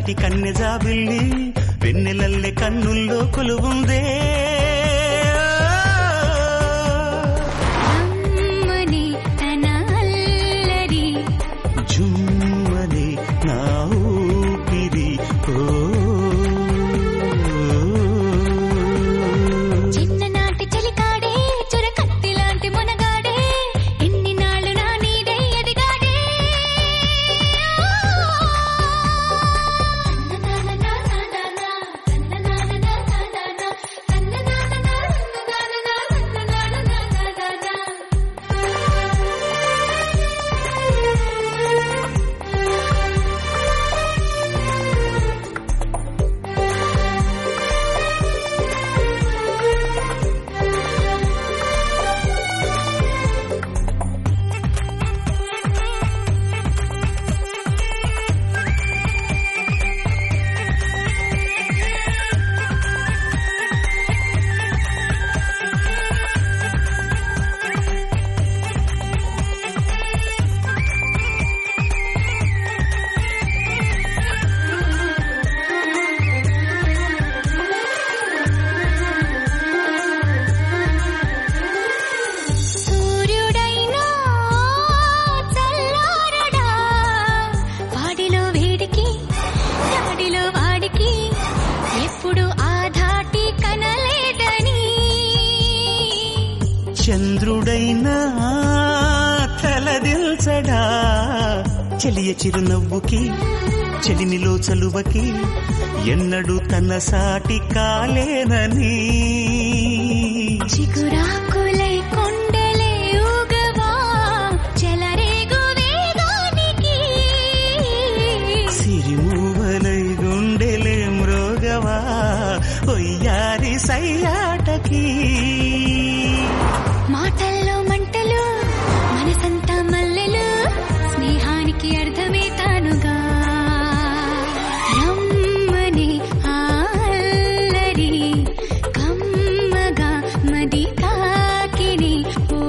చిన్ననాటి కన్నె జాబిల్లి వెన్నెలల్లె కన్నుల్లో కొలువుందే అమ్మని తన అల్లరి జుమ్మని నా ఊపిరి ఓ చిన్ననాటి చలికాడే చురకత్తి లాంటి మునగాడే ఎన్ని నాళ్ళు నా నీడై ఎదిగాడే సూర్యుడైనా చల్లారడా వాడిలో వేడికి దాడిలో వాడికి ఎప్పుడు ఆ ధాటి కనలేదని చంద్రుడైనా తలదిల్చడా చెలియ చిరునవ్వుకి చెలిమిలో చలువకి ఎన్నడు తన సాటి కాలేనని చిగురాకులై కొండలే ఊగవా చెలరేగు వేగానికి సిరిమూవలై గుండెలే మృగవా ఒయ్యారి సయ్యాటకి మాటల్లో మంటలు మనసంతా మల్లెలు స్నేహానికి అర్థమే తానుగా రమ్మని అల్లరి కమ్మగా మది తాకిని ఓ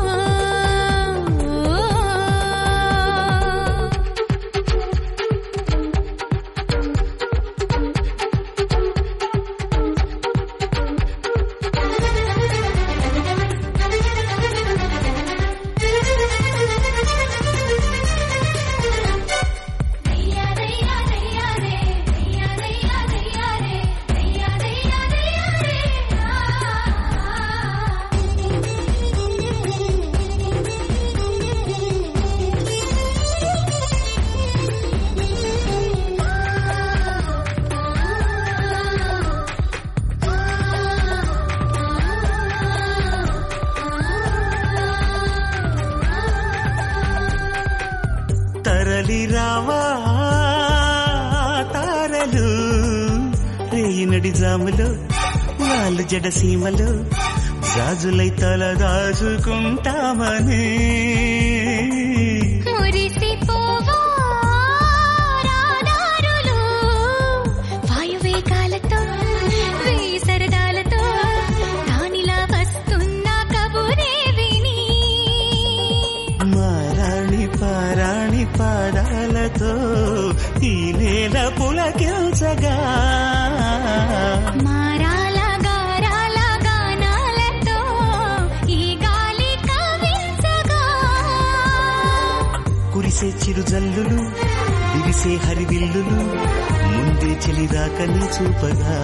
తరలి రావా తారలు రేయినడి జాములు వాళ్ళు జడసీమలు జాజులై తల దాచుకుంటామని మురిసిపోవా రాదారులు వాయువేగాలతో వేయి సరదాలతో దానిలా వస్తున్న కబురే విని మారాణి పారాణి పాదాలతో ఈ నేల పులకిల్చగా మారాల గారాల గానాలతో ఈ గాలి కవించగా కురిసే చిరుజల్లులు విరిసే హరివిల్లులు ముందే చెలిదాకని చూపగా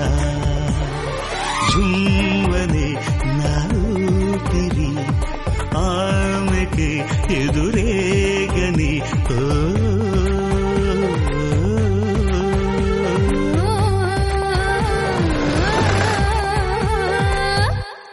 జుమ్మనే నా ఊపిరి ఆమెకి ఎదురు